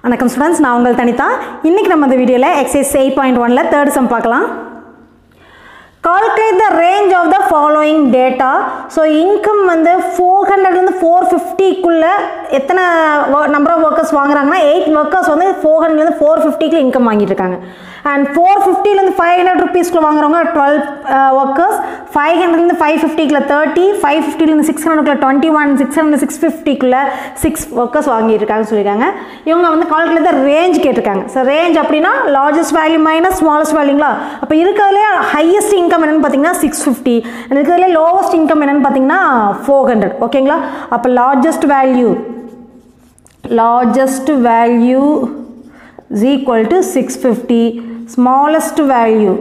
வணக்கம் ஸ்டூடெண்ட்ஸ் நான் உங்கள் தனிதா இன்றைக்கி நம்ம இந்த வீடியோவில் எக்ஸைஸ் எயிட் பாயிண்ட் ஒனில் தேர்ட் சம் பார்க்கலாம் calculate the range of the following data so income வந்து ஃபோர் ஹண்ட்ரட்லேருந்து ஃபோர் ஃபிஃப்டிக்குள்ளே எத்தனை நம்பர் ஆஃப் ஒர்க்கர்ஸ் வாங்குறாங்கன்னா எயிட் ஒர்க்கர்ஸ் வந்து ஃபோர் ஹண்ட்ரட்லேருந்து ஃபோர் ஃபிஃப்டிக்குள்ள இன்கம் வாங்கிட்டு இருக்காங்க அண்ட் ஃபோர் ஃபிஃப்டிலேருந்து ஃபைவ் ஹண்ட்ரட் ருபீஸ்க்குள்ள வாங்குறவங்க டுவெல் ஒர்க்கர்ஸ் ஃபைவ் ஹண்ட்ரட்லேருந்து ஃபைவ் ஃபிஃப்டிக்குள்ள தேர்ட்டி ஃபைவ் ஃபிஃப்டிலேருந்து சிக்ஸ் ஹண்ட்ரட்குள்ள twenty one six hundred six ஃபிஃப்டிக்குள்ள சிக்ஸ் ஒர்க்கர்ஸ் வாங்கிட்டு இருக்காங்கன்னு சொல்லியிருக்காங்க இவங்க வந்து கால்குலேட் த ரேஞ்ச் கேட்டிருக்காங்க ஸோ ரேஞ்ச் அப்படின்னா லார்ஜஸ்ட் வேல்யூ மைனஸ் ஸ்மாலஸ்ட் வேல்யூங்களா அப்போ இருக்கிறதுலே ஹையஸ்ட் இன்கம் என்னன்னு பார்த்தீங்கன்னா சிக்ஸ் ஃபிஃப்டி இருக்கிறதுலே லோவஸ்ட் இன்கம் என்னன்னு பார்த்தீங்கன்னா ஃபோர் ஹண்ட்ரட் ஓகேங்களா அப்போ largest value largest value is equal to 650 smallest value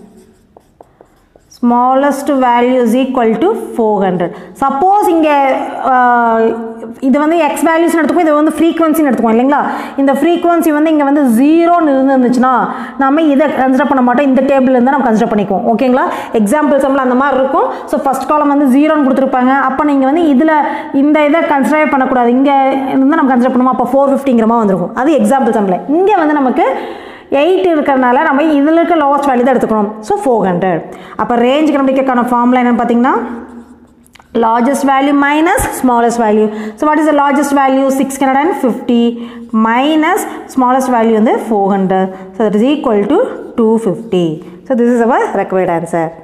smallest value is equal to 400 suppose இங்கே இது வந்து எக்ஸ் வேல்யூஸ்னு எடுத்துக்கோம் இது வந்து ஃப்ரீக்வன்சின்னு எடுத்துக்கோம் இல்லைங்களா இந்த ஃப்ரீக்வன்சி வந்து இங்கே வந்து ஜீரோன்னு இருந்துச்சுன்னா நம்ம இதை கன்சிடர் பண்ண மாட்டோம் இந்த டேபிள் இருந்தால் நம்ம கன்சிடர் பண்ணிக்குவோம் ஓகேங்களா எக்ஸாம்பிள் சம்மில் அந்த மாதிரி இருக்கும் ஸோ ஃபஸ்ட் காலம் வந்து ஜீரோன்னு கொடுத்துருப்பாங்க அப்போ நீங்கள் வந்து இதில் இந்த இதை கன்சிடர் பண்ணக்கூடாது இங்கே இருந்து நம்ம கன்சிடர் பண்ணுவோம் அப்போ ஃபோர் ஃபிஃப்டிங்கிற மாதிரி வந்திருக்கும் அது எக்ஸாம்பிள் சம்மில் இங்கே வந்து நமக்கு எயிட் இருக்கிறதுனால நம்ம இதில் இருக்க லோவஸ்ட் வேல்யூ தான் எடுத்துக்கணும் ஸோ ஃபோர் ஹண்ட்ரட் அப்போ ரேஞ்ச் கண்டுபிடிக்கிறதுக்கான ஃபார்முலா என்னென்னு பார்த்தீங்கன்னா largest value minus smallest value. So what is the largest value? 650 minus smallest value வந்து 400. So that is equal to 250. So this is our required answer.